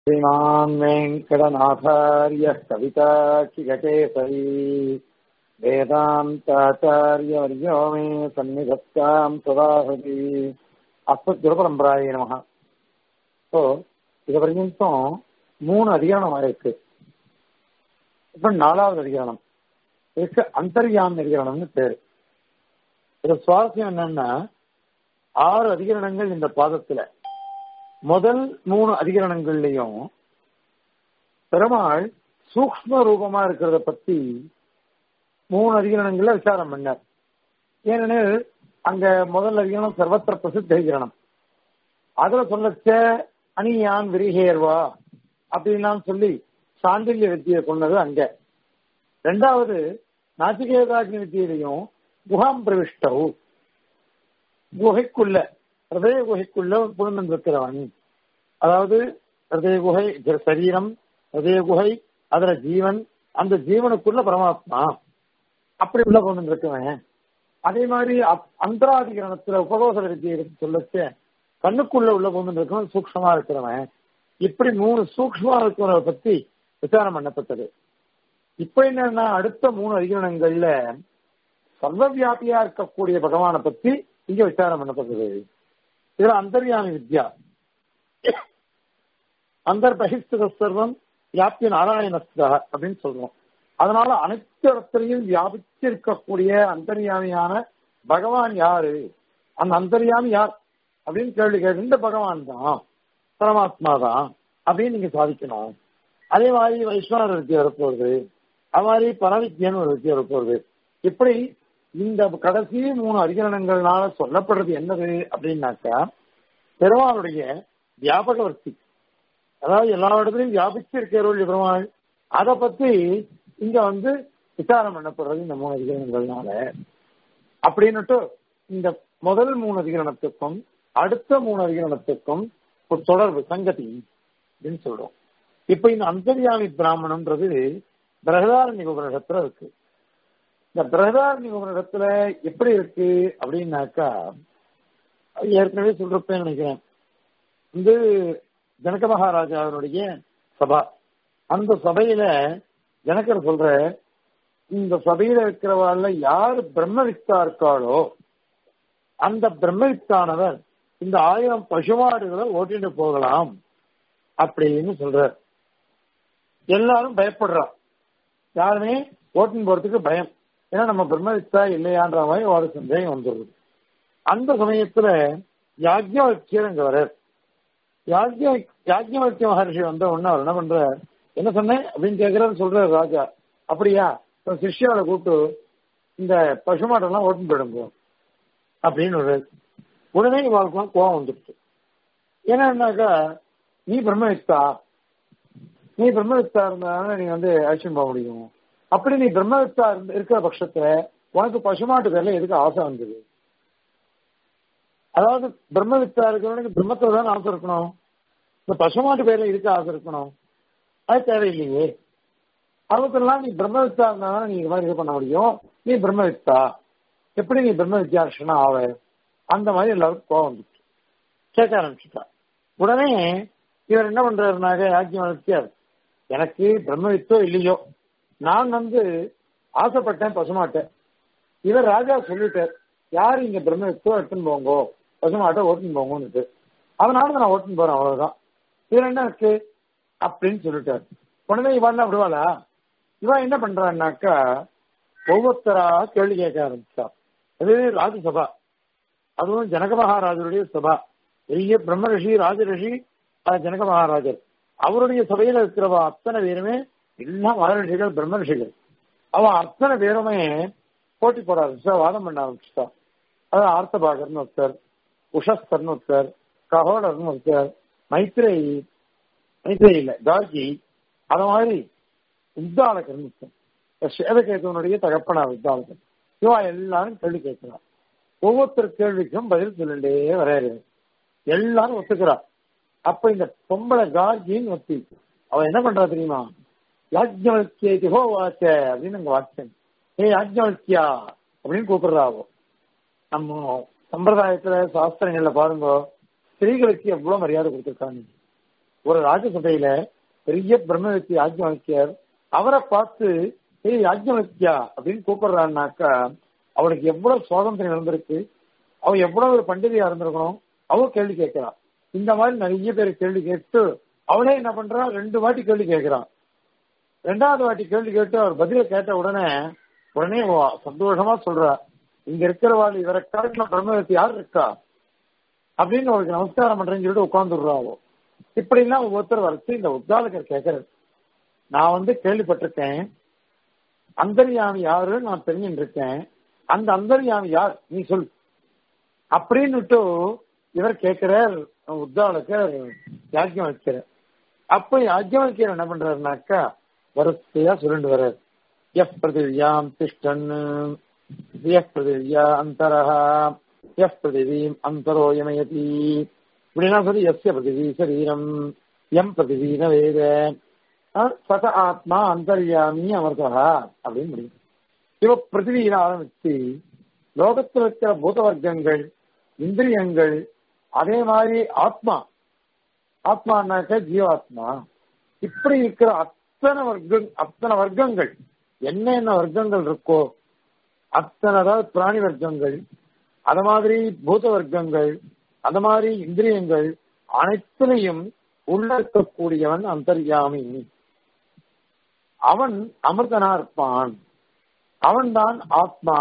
श्रीमान् वेङ्कटनाथार्यः कविताचिककेसरी वेदान्ताचार्यवर्यो मे सन्निधत्ताम् सदाहति அஸ்மத்குருபரம்பராய நமக ஸோ இது வரைக்கும் மூணு அதிகரணம் இருக்கு இப்ப நாலாவது அதிகரணம் இதுக்கு அந்தர்யாம் அதிகரணம்னு பேரு இது சுவாரஸ்யம் என்னன்னா ஆறு அதிகரணங்கள் இந்த பாதத்துல முதல் மூணு அதிகரணங்கள்லயும் பெருமாள் சூக்ம ரூபமா இருக்கிறத பத்தி மூணு அதிகரணங்கள்ல விசாரம் பண்ணார் ஏனெனில் அங்க முதல் அதிகரணம் சர்வத்திர பிரசித்த அதிகரணம் அதுல சொல்லச்ச அணியான் விரிகேர்வா அப்படின்லாம் சொல்லி சாண்டில்ய வித்தியை கொண்டது அங்க ரெண்டாவது நாச்சிகேதாக்னி வித்தியிலையும் குஹாம் பிரவிஷ்டவு குகைக்குள்ள ஹிருதய குகைக்குள்ள புழுந்து இருக்கிறவன் அதாவது ஹிருதய குகை சரீரம் ஹிருதய குகை அதுல ஜீவன் அந்த ஜீவனுக்குள்ள பரமாத்மா அப்படி உள்ள கொண்டு இருக்கவன் அதே மாதிரி அந்தராதிகரணத்துல உபதோஷ வித்தியை எடுத்து சொல்லச்ச கண்ணுக்குள்ள உள்ள கொண்டு இருக்கவன் சூக்ஷமா இருக்கிறவன் இப்படி மூணு சூக்ஷமா இருக்கிறவரை பத்தி விசாரம் பண்ணப்பட்டது இப்ப என்னன்னா அடுத்த மூணு அதிகரணங்கள்ல சர்வவியாபியா இருக்கக்கூடிய பகவானை பத்தி இங்க விசாரம் பண்ணப்பட்டது இதுல அந்தர்யாமி வித்யா அந்தர் பகிஸ்திர சர்வம் வியாபிய நாராயணஸ்தா அப்படின்னு சொல்றோம் அதனால அனைத்து இடத்துலையும் வியாபிச்சிருக்கக்கூடிய அந்தர்யாமியான பகவான் யாரு அந்த அந்தர்யாமி யார் அப்படின்னு கேள்வி கேட்டு இந்த பகவான் தான் பரமாத்மா தான் அப்படின்னு நீங்க சாதிக்கணும் அதே மாதிரி வைஷ்ணவர் வித்தியை வரப்போகுது அது மாதிரி பரவித்தியன்னு ஒரு வித்தியை வரப்போகுது இப்படி இந்த கடைசி மூணு அதிகரணங்கள்னால சொல்லப்படுறது என்னது அப்படின்னாக்கா பெருமாளுடைய வியாபக வர்த்தி அதாவது எல்லா இடத்துலையும் வியாபிச்சு இருக்கிறவர்கள் பெருமாள் அதை பத்தி இங்க வந்து விசாரம் பண்ணப்படுறது இந்த மூணு அதிகரணங்கள்னால அப்படின்னுட்டு இந்த முதல் மூணு அதிகரணத்துக்கும் அடுத்த மூணு அதிகரணத்துக்கும் ஒரு தொடர்பு சங்கதி அப்படின்னு சொல்றோம் இப்ப இந்த அந்தர்யாமி பிராமணன்றது பிரகதாரண்ய உபநிடத்துல இருக்கு இந்த பிரகதாரண்ய உபநிடத்துல எப்படி இருக்கு அப்படின்னாக்கா ஏற்கனவே சொல்றப்ப நினைக்கிறேன் வந்து ஜனக மகாராஜாவினுடைய சபா அந்த சபையில ஜனகர் சொல்ற இந்த சபையில இருக்கிறவாள்ல யார் பிரம்மவித்தா இருக்காளோ அந்த பிரம்மவித்தானவர் இந்த ஆயிரம் பசுமாடுகளை ஓட்டிட்டு போகலாம் அப்படின்னு சொல்ற எல்லாரும் பயப்படுறா யாருமே ஓட்டின்னு போறதுக்கு பயம் ஏன்னா நம்ம பிரம்மவித்தா இல்லையான்ற மாதிரி ஒரு சந்தேகம் வந்துடுது அந்த சமயத்துல யாக்ஞவக்கியர் அங்க வர யாக்ஞவக்கிய மகர்ஷி வந்த உடனே அவர் என்ன பண்ற என்ன சொன்னேன் அப்படின்னு கேட்கிறாரு சொல்றாரு ராஜா அப்படியா சிஷ்யாவை கூப்பிட்டு இந்த பசுமாட்டெல்லாம் ஓட்டின்னு போயிடுங்க அப்படின்னு ஒரு உடனே இவாளுக்குலாம் கோவம் வந்துடுச்சு ஏன்னாக்கா நீ பிரம்மவித்தா நீ பிரம்மவித்தா இருந்தாலும் நீ வந்து ஆக்ஷன் போக முடியும் அப்படி நீ பிரம்மவித்தா இருக்கிற பட்சத்துல உனக்கு பசுமாட்டு பேர்ல எதுக்கு ஆசை வந்தது அதாவது பிரம்மவித்தா இருக்கிறவனுக்கு பிரம்மத்துல தான் ஆசை இருக்கணும் இந்த பசுமாட்டு பேர்ல எதுக்கு ஆசை இருக்கணும் அது தேவையில்லையே அவத்தெல்லாம் நீ பிரம்மவித்தா இருந்தாலும் நீ இது மாதிரி இது பண்ண முடியும் நீ பிரம்மவித்தா எப்படி நீ பிரம்ம வித்யார்ஷனா ஆவ அந்த மாதிரி எல்லாருக்கும் கோவம் வந்துச்சு கேட்க ஆரம்பிச்சுட்டா உடனே இவர் என்ன பண்றாருனாக்க யாக்கியம் எனக்கு பிரம்மவித்தோ இல்லையோ நான் வந்து ஆசைப்பட்டேன் பசுமாட்டேன் இவர் ராஜா சொல்லிட்டார் யாரு இங்க பிரம்மவித்தோ எடுத்துன்னு போங்கோ பசுமாட்டை ஓட்டுன்னு போங்கன்னு அதனால நான் ஓட்டுன்னு போறேன் அவ்வளவுதான் இவர் என்ன இருக்கு அப்படின்னு சொல்லிட்டார் உடனே இவன் விடுவாளா இவன் என்ன பண்றான்னாக்கா ஒவ்வொருத்தரா கேள்வி கேட்க ஆரம்பிச்சா அது ராஜசபா அதுவும் ஜனக மகாராஜருடைய சபா பெரிய பிரம்ம ரிஷி ராஜரிஷி ஜனக மகாராஜர் அவருடைய சபையில இருக்கிறவ அத்தனை பேருமே எல்லாம் மகரிஷிகள் பிரம்ம ரிஷிகள் அவன் அத்தனை பேருமே போட்டி போட ஆரம்பிச்சா வாதம் பண்ண ஆரம்பிச்சுட்டா அது ஆர்த்தபாகர்னு ஒருத்தர் உஷஸ்தர்னு ஒருத்தர் கஹோடர்னு ஒருத்தர் மைத்ரேயி மைத்ரேயி இல்ல கார்கி அத மாதிரி உத்தாலகர்னு ஒருத்தர் சேதகேதுவனுடைய தகப்பனா வித்தாலகன் இவா எல்லாரும் கேள்வி கேட்கிறான் ஒவ்வொருத்தர் கேள்விக்கும் பதில் சொல்லிட்டே வரையாரு எல்லாரும் ஒத்துக்கிறா அப்ப இந்த பொம்பளை கார்கின்னு ஒத்தி அவ என்ன பண்றா தெரியுமா யாஜ்ஞவல்கிய ஹோ வாச்ச அப்படின்னு அங்க வாச்சன் ஏ யாஜ்ஞவல்கியா அப்படின்னு கூப்பிடுறாவோ நம்ம சம்பிரதாயத்துல சாஸ்திரங்கள்ல பாருங்க ஸ்திரீகளுக்கு எவ்வளவு மரியாதை கொடுத்துருக்காங்க ஒரு ராஜசபையில பெரிய பிரம்மவத்தி யாஜ்ஞவல்யர் அவரை பார்த்து ஏய் யாஜ்ஞவல்யா அப்படின்னு கூப்பிடுறான்னாக்கா அவளுக்கு எவ்வளவு சுவாதந்திரம் இருந்திருக்கு அவ எவ்வளவு ஒரு பண்டிகையா இருந்திருக்கணும் அவ கேள்வி கேட்கிறான் இந்த மாதிரி நிறைய பேர் கேள்வி கேட்டு அவளே என்ன பண்றா ரெண்டு வாட்டி கேள்வி கேட்கிறான் ரெண்டாவது வாட்டி கேள்வி கேட்டு அவர் பதில கேட்ட உடனே உடனே அவ சந்தோஷமா சொல்றா இங்க இருக்கிறவாள் இவரை காட்டின பிரம்மவத்தி யார் இருக்கா அப்படின்னு அவருக்கு நமஸ்காரம் பண்றேன்னு சொல்லிட்டு உட்காந்துடுறாவோ இப்படி எல்லாம் ஒவ்வொருத்தர் வரைச்சு இந்த உத்தாலகர் கேட்கறது நான் வந்து கேள்விப்பட்டிருக்கேன் அந்தர்யாமி யாரு நான் தெரிஞ்சுட்டு இருக்கேன் அந்த அந்தர்யாமி யார் நீ சொல் அப்படின்னுட்டு இவர் கேட்கிறார் உத்தாலகர் யாக்கியம் வைக்கிறார் அப்ப யாக்கியம் வைக்கிற என்ன பண்றாருனாக்கா வரிசையா சொல்லிட்டு வர்றார் எஃப் பிருத்திவியாம் திஷ்டன் எஃப் பிருத்திவியா அந்தரஹா எஃப் பிருத்திவீம் அந்தரோ யமயதி இப்படிலாம் சொல்லி எஸ்ய பிருத்திவி சரீரம் எம் பிருத்திவீன வேத சத ஆத்மா அந்தர்யாமி அமர்தா அப்படின்னு முடியும் இவ பிருத்திவியில ஆரம்பிச்சு லோகத்தில் இருக்கிற பூத வர்க்கங்கள் இந்திரியங்கள் அதே மாதிரி ஆத்மா ஆத்மானாக்க ஜீவாத்மா இப்படி இருக்கிற அத்தனை வர்க்கம் அத்தனை வர்க்கங்கள் என்னென்ன வர்க்கங்கள் இருக்கோ அத்தனை அதாவது பிராணி வர்க்கங்கள் அது மாதிரி பூத வர்க்கங்கள் அது மாதிரி இந்திரியங்கள் அனைத்திலையும் உள்ள இருக்கக்கூடியவன் அந்தர்யாமி அவன் அமிர்தனா இருப்பான் அவன்தான் ஆத்மா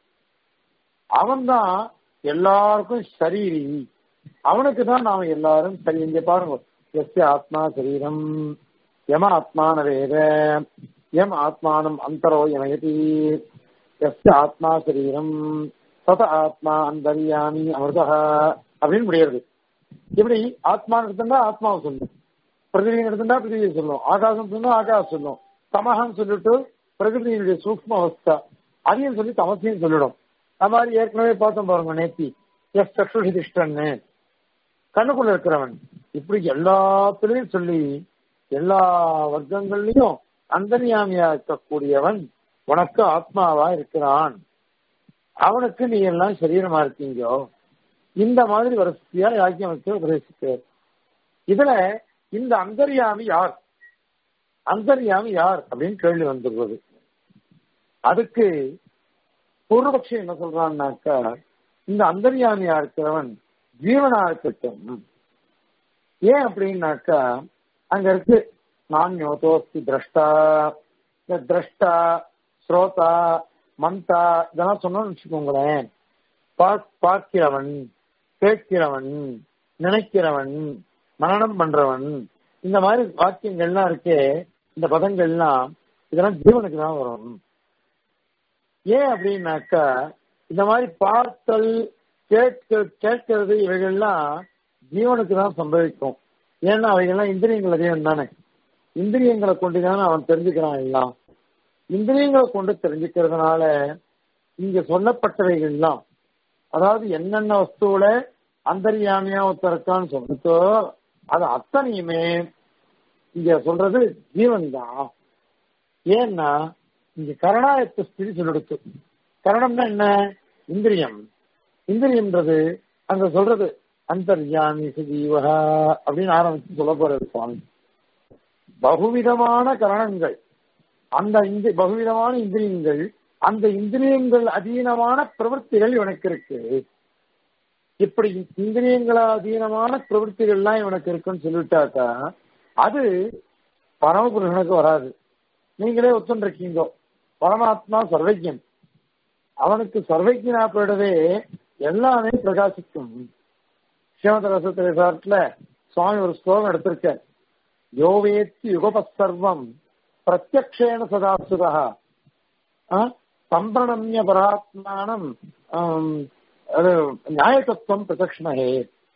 அவன்தான் எல்லாருக்கும் சரீரி அவனுக்கு தான் நாம எல்லாரும் சரி இங்க பாருங்க எஸ் ஆத்மா சரீரம் யம ஆத்மான வேத எம் ஆத்மானம் அந்தரோ யமயதி எஸ் ஆத்மா சரீரம் சத ஆத்மா அந்தரியாமி அமிர்தா அப்படின்னு முடியாது இப்படி ஆத்மான்னு எடுத்துட்டா ஆத்மாவை சொல்லும் பிரகிருதின்னு எடுத்துட்டா பிரகிருதியை சொல்லும் ஆகாசம் சொல்லும் ஆகாசம் சொல்லும் தமகன்னு சொல்லிட்டு பிரகிருதியினுடைய சூக்ம அவஸ்தா அதையும் சொல்லி தமசையும் சொல்லிடும் அது மாதிரி ஏற்கனவே பார்த்தோம் பாருங்க நேத்தி எஸ் சக்ஷுஷி திஷ்டன்னு கண்ணுக்குள்ள இருக்கிறவன் இப்படி எல்லாத்துலயும் சொல்லி எல்லா வர்க்கங்கள்லயும் அந்தர்யாமியா இருக்கக்கூடியவன் உனக்கு ஆத்மாவா இருக்கிறான் அவனுக்கு நீ எல்லாம் சரீரமா இருக்கீங்கோ இந்த மாதிரி வரிசையா யாக்கியமைக்க உபதேசிக்கிறார் இதுல இந்த அந்தர்யாமி யார் அந்தர்யாமி யார் அப்படின்னு கேள்வி வந்துடுறது அதுக்கு பூர்வபக்ஷி என்ன சொல்றான்னாக்கா இந்த அந்தர்யாமியா இருக்கிறவன் ஜீவனா இருக்கட்டும் ஏன் அப்படின்னாக்கா அங்க இருக்கு நான் யோதோஸ்தி திரஷ்டா இந்த திரஷ்டா ஸ்ரோதா மந்தா இதெல்லாம் சொன்னோம்னு வச்சுக்கோங்களேன் பார்க்கிறவன் கேட்கிறவன் நினைக்கிறவன் மரணம் பண்றவன் இந்த மாதிரி வாக்கியங்கள்லாம் இருக்கே இந்த பதங்கள்லாம் இதெல்லாம் ஜீவனுக்கு தான் வரும் ஏன் அப்படின்னாக்கா இந்த மாதிரி பார்த்தல் கேட்க கேட்கிறது இவைகள்லாம் ஜீவனுக்கு தான் சம்பவிக்கும் ஏன்னா அவைகள்லாம் இந்திரியங்கள் அதிகம் தானே இந்திரியங்களை கொண்டு தானே அவன் தெரிஞ்சுக்கிறான் எல்லாம் இந்திரியங்களை கொண்டு தெரிஞ்சுக்கிறதுனால இங்க சொல்லப்பட்டவைகள்லாம் அதாவது என்னென்ன வஸ்துவில அந்தரியாமியா ஒருத்தருக்கான்னு சொல்லிட்டோ அது அத்தனையுமே இங்க சொல்றது ஜீவன் தான் ஏன்னா இங்க கரணாயத்த ஸ்திதி சொல்லிடுச்சு கரணம்னா என்ன இந்திரியம் இந்திரியம்ன்றது அங்க சொல்றது அந்தர்யாமி சுஜீவா அப்படின்னு ஆரம்பிச்சு சொல்ல போறது சுவாமி பகுவிதமான கரணங்கள் அந்த இந்த பகுவிதமான இந்திரியங்கள் அந்த இந்திரியங்கள் அதீனமான பிரவൃத்திகள் இவனுக்கு இருக்கு இப்படி இந்திரியங்கள அதீனமான பிரவൃத்திகள்லாம் இவனுக்கு இருக்குன்னு சொல்லிட்டாக்கா அது பரமபுருஷனுக்கு வராது நீங்களே ஒத்துருக்கீங்க பரமாத்மா சர்வஜன் அவனுக்கு சர்வஜனா போயிடவே எல்லாமே பிரகாசிக்கும் ஸ்ரீமத ரசத்திரை சாட்டில் சுவாமி ஒரு ஸ்லோகம் எடுத்திருக்க யோவேத்தி யுகபசர்வம் பிரத்யக்ஷேன சதாசுதா சம்பிரணம்ய பராத்மானம் அது நியாயதத்துவம் பிரதட்சிணே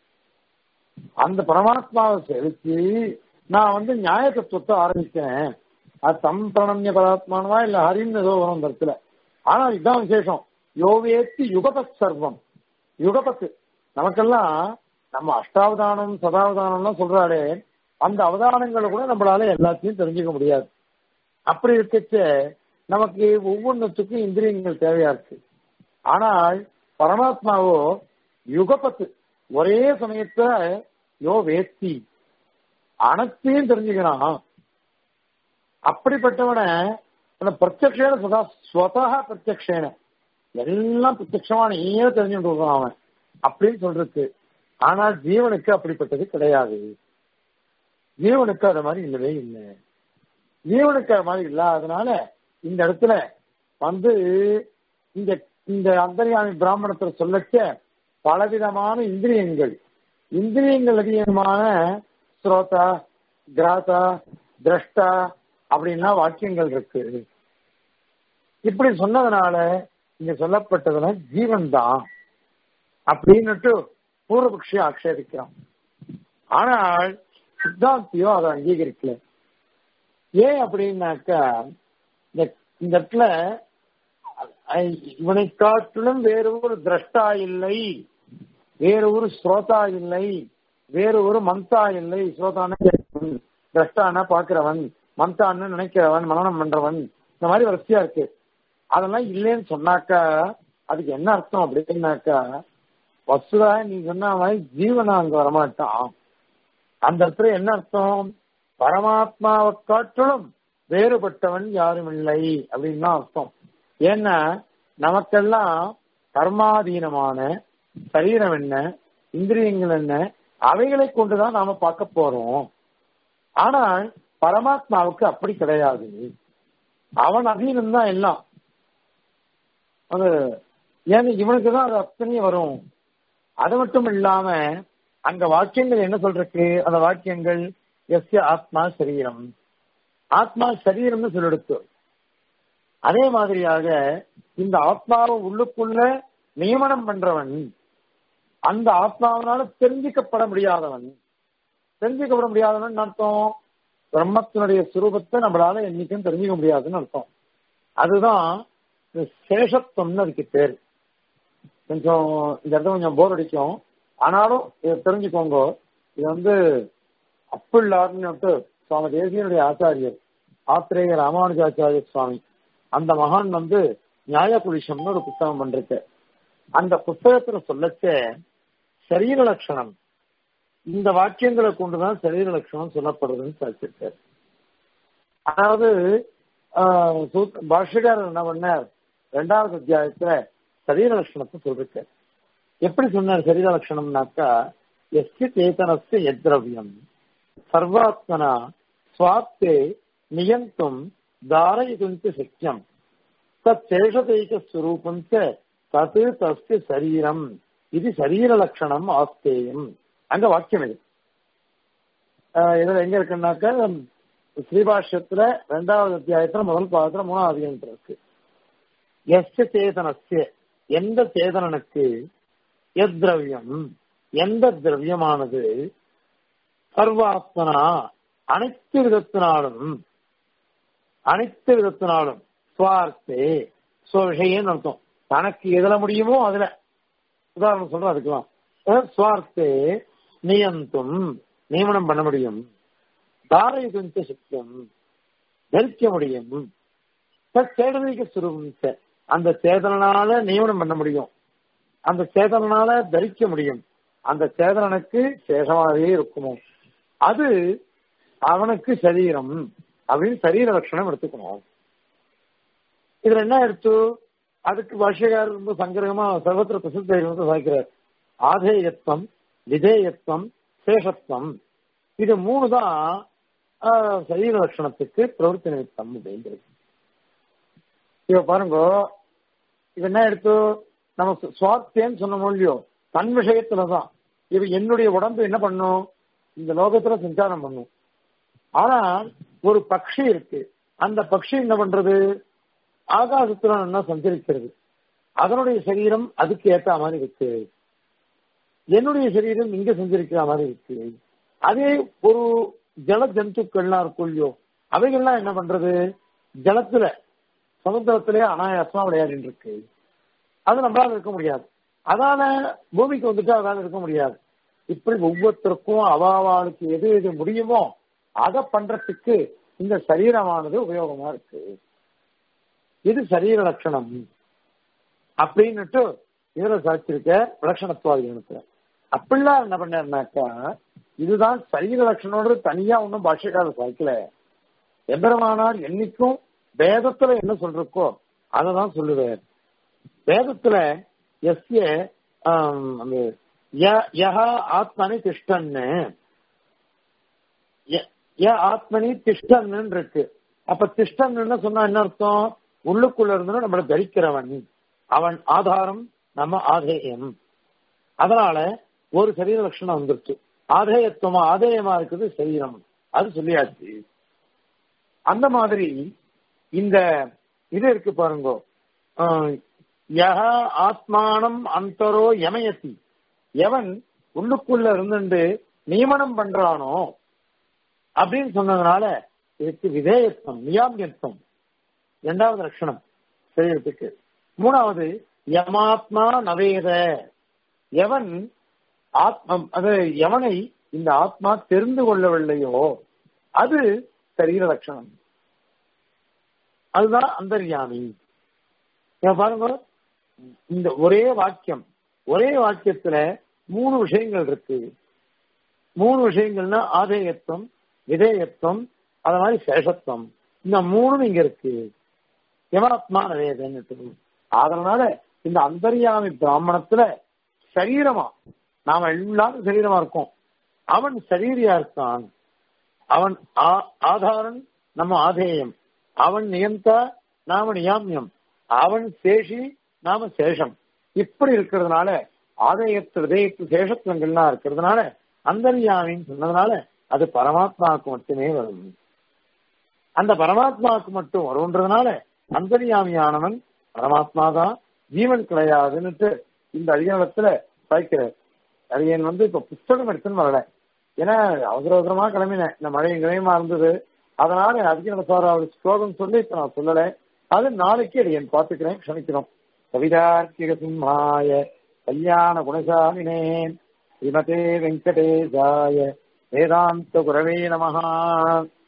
அந்த பரமாத்மாவை செலுத்தி நான் வந்து நியாய தத்துவத்தை ஆரம்பிச்சேன் அது தம் பிரணம்ய பராத்மானவா இல்ல ஹரின்னு ஏதோ வரும் அந்த இடத்துல ஆனா இதுதான் விசேஷம் யோவேத்தி யுகபத் சர்வம் யுகபத்து நமக்கெல்லாம் நம்ம அஷ்டாவதானம் சதாவதானம்லாம் சொல்றாளே அந்த அவதானங்களை கூட நம்மளால எல்லாத்தையும் தெரிஞ்சுக்க முடியாது அப்படி இருக்கச்ச நமக்கு ஒவ்வொன்றுத்துக்கும் இந்திரியங்கள் தேவையா இருக்கு ஆனால் பரமாத்மாவோ யுகபத்து ஒரே சமயத்துல யோ வேத்தி அனைத்தையும் தெரிஞ்சுக்கிறான் அப்படிப்பட்டவனை அந்த பிரத்யக்ஷேன சதா ஸ்வதா பிரத்யக்ஷேன எல்லாம் பிரத்யக்ஷமா நீயே தெரிஞ்சுட்டு இருக்கான் அவன் அப்படின்னு சொல்றது ஆனால் ஜீவனுக்கு அப்படிப்பட்டது கிடையாது ஜீவனுக்கு அது மாதிரி இல்லவே இல்லை ஜீவனுக்கு அது மாதிரி இல்லாததுனால இந்த இடத்துல வந்து இந்த இந்த அந்தரியாமி பிராமணத்துல சொல்லச்ச பலவிதமான இந்திரியங்கள் இந்திரியங்கள் அதிகமான ஸ்ரோதா கிராதா திரஷ்டா அப்படின்லாம் வாக்கியங்கள் இருக்கு இப்படி சொன்னதுனால இங்க சொல்லப்பட்டதுல ஜீவன் தான் அப்படின்னுட்டு பூர்வபக்ஷி ஆட்சேபிக்கிறான் ஆனால் சித்தாந்தியோ அதை அங்கீகரிக்கல ஏன் அப்படின்னாக்கா இந்த இந்த இடத்துல இவனை காட்டிலும் வேறு ஒரு திரஷ்டா இல்லை வேறு ஒரு ஸ்ரோதா இல்லை வேறு ஒரு மந்தா இல்லை ஸ்ரோதான திரஷ்டான பாக்குறவன் மந்தான்னு நினைக்கிறவன் மனநம் பண்றவன் இந்த மாதிரி வரிசையா இருக்கு அதெல்லாம் இல்லைன்னு சொன்னாக்கா அதுக்கு என்ன அர்த்தம் அப்படின்னாக்கா வசுதா நீ சொன்ன மாதிரி ஜீவனா அங்க வரமாட்டான் அந்த இடத்துல என்ன அர்த்தம் பரமாத்மாவை காட்டிலும் வேறுபட்டவன் யாரும் இல்லை அப்படின்னு தான் அர்த்தம் ஏன்னா நமக்கெல்லாம் கர்மாதீனமான சரீரம் என்ன இந்திரியங்கள் என்ன அவைகளை கொண்டுதான் நாம பார்க்க போறோம் ஆனால் பரமாத்மாவுக்கு அப்படி கிடையாது அவன் அதீனம் தான் எல்லாம் அது ஏன்னா இவனுக்கு தான் அது அத்தனையும் வரும் அது மட்டும் இல்லாம அங்க வாக்கியங்கள் என்ன சொல்றக்கு அந்த வாக்கியங்கள் எஸ் ஆத்மா சரீரம் ஆத்மா சரீரம்னு சொல்லெடுத்து அதே மாதிரியாக இந்த ஆத்மாவை உள்ளுக்குள்ள நியமனம் பண்றவன் அந்த ஆத்மாவனால தெரிஞ்சுக்கப்பட முடியாதவன் தெரிஞ்சுக்கப்பட முடியாதவன் அர்த்தம் பிரம்மத்தினுடைய சுரூபத்தை நம்மளால என்னைக்கும் தெரிஞ்சுக்க முடியாதுன்னு அர்த்தம் அதுதான் சேஷத்துவம்னு அதுக்கு பேர் கொஞ்சம் இந்த இடத்துல கொஞ்சம் போர் அடிக்கும் ஆனாலும் இதை தெரிஞ்சுக்கோங்க இது வந்து அப்பிள்ளார்னு சுவாமி தேசியனுடைய ஆச்சாரியர் ஆத்திரேய ராமானுஜாச்சாரிய சுவாமி அந்த மகான் வந்து நியாய புருஷம்னு ஒரு புத்தகம் பண்றது அந்த புத்தகத்துல சொல்லச்ச சரீர லட்சணம் இந்த வாக்கியங்களை கொண்டுதான் சரீர லட்சணம் சொல்லப்படுதுன்னு சாதிச்சிருக்காரு அதாவது பாஷ்யக்காரர் என்ன பண்ணார் ரெண்டாவது அத்தியாயத்துல சரீர லட்சணத்தை சொல்லிருக்காரு எப்படி சொன்னார் சரீர லட்சணம்னாக்கா எஸ்ய சேதனஸ்ய எத்ரவியம் சர்வாத்மனா சுவாப்தே நியந்தும் தாரயிதும் சக்கியம் தத் சேஷதைக ஸ்வரூபம் தத் தஸ்ய சரீரம் இது சரீர லட்சணம் ஆஸ்தேயம் அங்க வாக்கியம் இது இதுல எங்க இருக்குன்னாக்க ஸ்ரீபாஷ்யத்துல ரெண்டாவது அத்தியாயத்துல முதல் பாதத்துல மூணாவது அதிகாரத்துல இருக்கு எஸ்ய சேதனஸ்ய எந்த சேதனனுக்கு எத் திரவியம் எந்த திரவியமானது சர்வாத்மனா அனைத்து விதத்தினாலும் அனைத்து விதத்தினாலும் சுவார்த்தே சுவஷயன்னு அர்த்தம் தனக்கு எதுல முடியுமோ அதுல உதாரணம் சொல்றேன் அதுக்கெல்லாம் சுவார்த்தே நியந்தும் நியமனம் பண்ண முடியும் தாரயுகந்த சக்தியம் தரிக்க முடியும் சேதனிக சுரூபம் அந்த சேதனால நியமனம் பண்ண முடியும் அந்த சேதனால தரிக்க முடியும் அந்த சேதனனுக்கு சேஷமாகவே இருக்குமோ அது அவனுக்கு சரீரம் அப்படின்னு சரீர லட்சணம் எடுத்துக்கணும் இதுல என்ன எடுத்து அதுக்கு பாஷ்யக்காரர் ரொம்ப சங்கிரகமா சர்வத்திர பிரசித்த வந்து சாய்க்கிறார் ஆதேயத்துவம் விதேயத்துவம் சேஷத்துவம் இது மூணு தான் சரீர லட்சணத்துக்கு பிரவருத்தி நிமித்தம் அப்படிங்கிறது இப்ப பாருங்க இது என்ன எடுத்து நம்ம சுவார்த்தேன்னு சொன்ன மொழியோ தன் விஷயத்துலதான் இது என்னுடைய உடம்பு என்ன பண்ணும் இந்த லோகத்துல சஞ்சாரம் பண்ணும் ஆனா ஒரு பக்ஷி இருக்கு அந்த பக்ஷி என்ன பண்றது ஆகாசத்துல நல்லா சஞ்சரிக்கிறது அதனுடைய சரீரம் அதுக்கு ஏத்த மாதிரி இருக்கு என்னுடைய சரீரம் இங்க சஞ்சரிக்கிற மாதிரி இருக்கு அதே ஒரு ஜல ஜந்துக்கள்லாம் இருக்கும் இல்லையோ அவைகள்லாம் என்ன பண்றது ஜலத்துல சமுத்திரத்திலே அனாயாசமா விளையாடிட்டு இருக்கு அது நம்மளால இருக்க முடியாது அதால பூமிக்கு வந்துட்டு அதால இருக்க முடியாது இப்படி ஒவ்வொருத்தருக்கும் அவாவாளுக்கு எது எது முடியுமோ அதை பண்றதுக்கு இந்த சரீரமானது உபயோகமா இருக்கு இது சரீர லட்சணம் அப்படின்னுட்டு இதுல சாட்சிருக்க விலட்சணத்துவாதி இனத்துல அப்படிலாம் என்ன பண்ணாருனாக்கா இதுதான் சரீர லட்சணோடு தனியா ஒன்றும் பாஷ்யக்காரர் சாய்க்கல எம்பெருமானார் என்னைக்கும் வேதத்துல என்ன சொல்றக்கோ அதை தான் சொல்லுவார் வேதத்துல எஸ்ய ஆம், அந்த ய- யஹ ஆத்மனி திஷ்டன்னு ய- ய ஆத்மனி திஷ்டன்னு இருக்கு அப்ப திஷ்டன்னு சொன்னா என்ன அர்த்தம் உள்ளுக்குள்ள இருந்து நம்மளை தரிக்கிறவன் அவன் ஆதாரம் நம்ம ஆதேயம் அதனால ஒரு சரீர லட்சணம் வந்துருச்சு ஆதேயத்துவமா ஆதேயமா இருக்குது சரீரம் அது சொல்லியாச்சு அந்த மாதிரி இந்த இது இருக்கு பாருங்க ஆஹ், யஹ ஆத்மானம் அந்தரோ யமயத்தி எவன் உள்ளுக்குள்ள இருந்துட்டு நியமனம் பண்றானோ அப்படின்னு சொன்னதுனால இதுக்கு விதேயத்துவம் நியாமியத்துவம் இரண்டாவது லட்சணம் சரீரத்துக்கு மூணாவது யமாத்மா நவேத எவன் ஆத்மம் அது எவனை இந்த ஆத்மா தெரிந்து கொள்ளவில்லையோ அது சரீர லட்சணம் அதுதான் அந்தர்யாமி இங்க பாருங்க இந்த ஒரே வாக்கியம் ஒரே வாக்கியத்துல மூணு விஷயங்கள் இருக்கு மூணு விஷயங்கள்னா ஆதேயத்துவம் விதேயத்துவம் அது மாதிரி சேஷத்துவம் இந்த மூணும் இங்க இருக்கு யமாத்மா நவேதன்னு அதனால இந்த அந்தர்யாமி பிராமணத்துல சரீரமா நாம எல்லாரும் சரீரமா இருக்கோம் அவன் சரீரியா இருக்கான் அவன் ஆ- ஆதாரன் நம்ம ஆதேயம் அவன் நியந்தா நாம நியாமியம் அவன் சேஷி நாம சேஷம் இப்படி இருக்கிறதுனால ஆதேயத்து விதயத்து சேஷத்துவங்கள்லாம் இருக்கிறதுனால அந்தர்யாமின்னு சொன்னதுனால அது பரமாத்மாவுக்கு மட்டுமே வரும் அந்த பரமாத்மாவுக்கு மட்டும் வரும்ன்றதுனால அந்தர்யாமியானவன் பரமாத்மா தான் ஜீவன் கிடையாதுன்னுட்டு இந்த அதிகாரத்துல சாய்க்கிறார் அடியன் வந்து இப்ப புஸ்தகம் எடுத்துன்னு வரல ஏன்னா அவசர அவசரமா கிளம்பினேன் இந்த மழையும் கிளையமா இருந்தது அதனால அதிகார சார் அவர் ஸ்லோகம் சொல்லி இப்ப நான் சொல்லல அது நாளைக்கு அடியன் பார்த்துக்கிறேன் க்ஷமிக்கிறோம் கவிதார்க்கிக சிம்ஹாய கல்யாண குணசாலினே ஸ்ரீமதே வெங்கடேசாய வேதாந்த குரவே நமஹா